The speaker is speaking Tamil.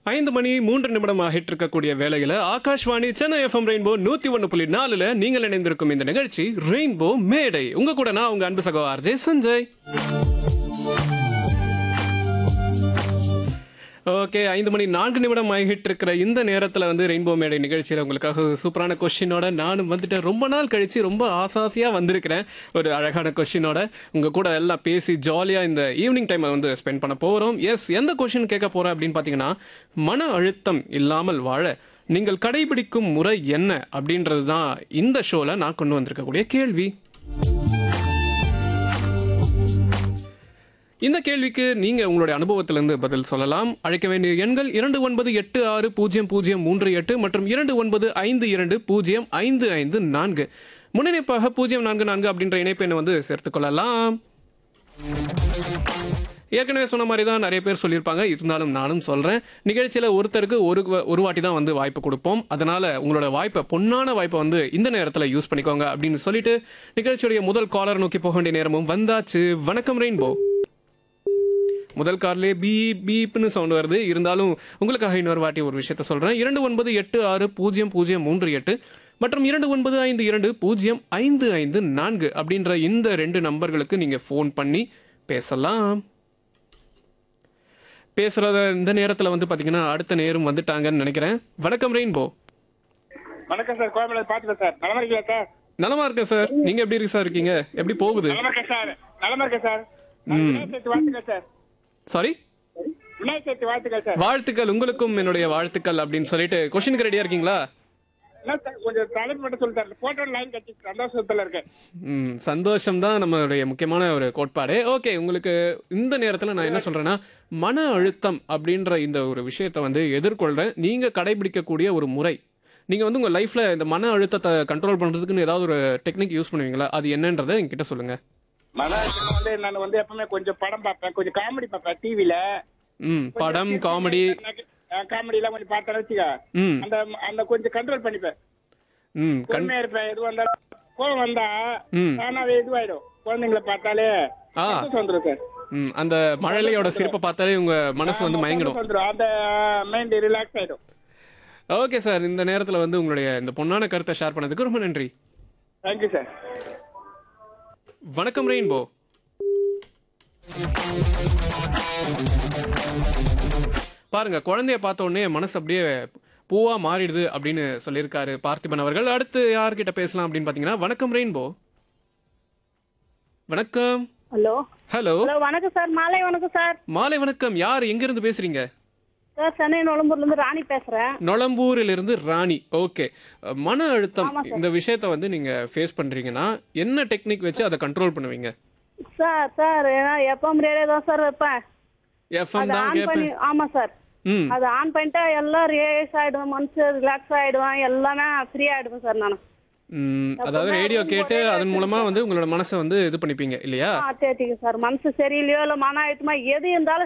ஐந்து மணி மூன்று நிமிடம் ஆகிட்டு இருக்கக்கூடிய வேளையில ஆகாஷ்வாணி சென்னை எஃப்எம் ரெயின்போ நூத்தி ஒன்னு புள்ளி நாலுல நீங்கள் இணைந்திருக்கும் இந்த நிகழ்ச்சி ரெயின்போ மேடை உங்க கூட நான் உங்க அன்பு சகோ ஆர்ஜே சஞ்சய் ஓகே ஐந்து மணி நான்கு நிமிடம் ஆகிட்டு இருக்கிற இந்த நேரத்தில் வந்து ரெயின்போ மேடை நிகழ்ச்சியில் உங்களுக்காக ஒரு சூப்பரான கொஷினோட நானும் வந்துட்டு ரொம்ப நாள் கழிச்சு ரொம்ப ஆசாசியாக வந்திருக்கிறேன் ஒரு அழகான கொஷினோட உங்கள் கூட எல்லாம் பேசி ஜாலியாக இந்த ஈவினிங் டைமை வந்து ஸ்பெண்ட் பண்ண போகிறோம் எஸ் எந்த கொஷின் கேட்க போகிறேன் அப்படின்னு பார்த்தீங்கன்னா மன அழுத்தம் இல்லாமல் வாழ நீங்கள் கடைபிடிக்கும் முறை என்ன அப்படின்றது தான் இந்த ஷோவில் நான் கொண்டு வந்திருக்கக்கூடிய கேள்வி இந்த கேள்விக்கு நீங்க உங்களுடைய அனுபவத்திலிருந்து பதில் சொல்லலாம் அழைக்க வேண்டிய எண்கள் இரண்டு ஒன்பது எட்டு ஆறு பூஜ்ஜியம் பூஜ்ஜியம் மூன்று எட்டு மற்றும் இரண்டு ஒன்பது ஐந்து இரண்டு பூஜ்ஜியம் ஐந்து ஐந்து நான்கு முன்னிணைப்பாக பூஜ்ஜியம் நான்கு நான்கு அப்படின்ற இணைப்பு எண்ணை வந்து சேர்த்துக் கொள்ளலாம் ஏற்கனவே சொன்ன மாதிரி தான் நிறைய பேர் சொல்லியிருப்பாங்க இருந்தாலும் நானும் சொல்றேன் நிகழ்ச்சியில ஒருத்தருக்கு ஒரு ஒரு வாட்டி தான் வந்து வாய்ப்பு கொடுப்போம் அதனால உங்களோட வாய்ப்பை பொன்னான வாய்ப்பை வந்து இந்த நேரத்தில் யூஸ் பண்ணிக்கோங்க அப்படின்னு சொல்லிட்டு நிகழ்ச்சியுடைய முதல் காலர் நோக்கி போக வேண்டிய நேரமும் வந்தாச்சு வணக்கம் ரெயின்போ முதல் கார்லேயே பீ பீப்னு சவுண்ட் வருது இருந்தாலும் உங்களுக்காக இன்னொரு வாட்டி ஒரு விஷயத்த சொல்றேன் இரண்டு ஒன்பது எட்டு ஆறு பூஜ்ஜியம் பூஜ்ஜியம் மூன்று எட்டு மற்றும் இரண்டு ஒன்பது ஐந்து இரண்டு பூஜ்ஜியம் ஐந்து ஐந்து நான்கு அப்படின்ற இந்த ரெண்டு நம்பர்களுக்கு நீங்க ஃபோன் பண்ணி பேசலாம் பேசுறத இந்த நேரத்துல வந்து பாத்தீங்கன்னா அடுத்த நேரம் வந்துட்டாங்கன்னு நினைக்கிறேன் வணக்கம் ரெயின்போ வணக்கம் சார் கோயம்பேடு பாத்துக்கேன் சார் நலமா இருக்கீங்களா சார் நலமா இருக்கேன் சார் நீங்க எப்படி இருக்கு சார் இருக்கீங்க எப்படி போகுது நலமா இருக்கேன் சார் நலமா இருக்கேன் சார் விநாயகர் சதுர்த்தி வாழ்த்துக்கள் சார் சாரி விநாயகர் சதுர்த்தி வாழ்த்துக்கள் சார் வாழ்த்துக்கள் உங்களுக்கும் என்னுடைய வாழ்த்துக்கள் அப்படின்னு சொல்லிட்டு கொஸ்டினுக்கு ரெடியா இருக்கீங்களா என்ன சார் கொஞ்சம் தலைப்பு மட்டும் சொல்லி சார் போட்டோ லைன் கட்டி சந்தோஷத்துல இருக்கேன் ம் சந்தோஷம் தான் நம்மளுடைய முக்கியமான ஒரு கோட்பாடு ஓகே உங்களுக்கு இந்த நேரத்தில் நான் என்ன சொல்றேன்னா மன அழுத்தம் அப்படின்ற இந்த ஒரு விஷயத்தை வந்து எதிர்கொள்றேன் நீங்க கடைபிடிக்கக்கூடிய ஒரு முறை நீங்க வந்து உங்க லைஃப்ல இந்த மன அழுத்தத்தை கண்ட்ரோல் பண்றதுக்குன்னு ஏதாவது ஒரு டெக்னிக் யூஸ் பண்ணுவீங்களா அது என்னன்றதை என்கிட்ட சொல்லுங்க மன அழுத்தம் வந்து நான் வந்து எப்பவுமே கொஞ்சம் படம் பார்ப்பேன் கொஞ்சம் காமெடி பார்ப்பேன் டிவில ம் படம் காமெடி காமெடி எல்லாம் கொஞ்சம் பார்த்தேன்னு வச்சுக்க ம் அந்த அந்த கொஞ்சம் கண்ட்ரோல் பண்ணிப்பேன் ம் கண் பொறுமையா இருப்பேன் எது வந்தாலும் கோவம் வந்தா ம். தானாவே இதுவாயிடும் குழந்தைங்களை பார்த்தாலே ஆ. சந்தோஷம் வந்துடும் சார் ம் அந்த மழலையோட சிரிப்பை பார்த்தாலே உங்க மனசு வந்து மயங்கிடும் சந்தோஷம் வந்துடும் அந்த மைண்ட் ரிலாக்ஸ் ஆயிடும் ஓகே சார் இந்த நேரத்தில் வந்து உங்களுடைய இந்த பொன்னான கருத்தை ஷேர் பண்ணதுக்கு ரொம்ப நன்றி தேங்க்யூ சார் வணக்கம் ரெயின்போ பாருங்க குழந்தைய பார்த்த உடனே மனசு அப்படியே பூவா மாறிடுது அப்படின்னு சொல்லியிருக்காரு பார்த்திபன் அவர்கள் அடுத்து யார்கிட்ட பேசலாம் அப்படின்னு பாத்தீங்கன்னா வணக்கம் ரெயின்போ வணக்கம் ஹலோ ஹலோ ஹலோ வணக்கம் சார் மாலை வணக்கம் சார் மாலை வணக்கம் யார் எங்க இருந்து பேசுறீங்க சார் சென்னை நுழம்பூர்ல இருந்து ராணி பேசுறேன் நொளம்பூரில் இருந்து ராணி ஓகே மன அழுத்தம் இந்த விஷயத்த வந்து நீங்க ஃபேஸ் பண்றீங்கன்னா என்ன டெக்னிக் வச்சு அதை கண்ட்ரோல் பண்ணுவீங்க சார் சார் நான் எப்பவும் ரேடியோ தான் சார் வைப்பேன் எஃப்எம் அதை தான் ஆன் பண்ணி கேட்பேன் ஆமா சார் ம் அதை ஆன் பண்ணிட்டா எல்லாம் ரிலேஸ் ஆயிடும் மனசு ரிலாக்ஸ் ஆயிடுவேன் எல்லாமே ஃப்ரீ ஆயிடுவேன் சார் நான் ம், அதாவது ரேடியோ கேட்டு அதன் மூலமா வந்து உங்களோட மனசை வந்து இது பண்ணிப்பீங்க இல்லையா ஆ தேத்திங்க சார் மனசு சரியில்லையோ இல்ல மன அழுத்தமா எது இருந்தாலும்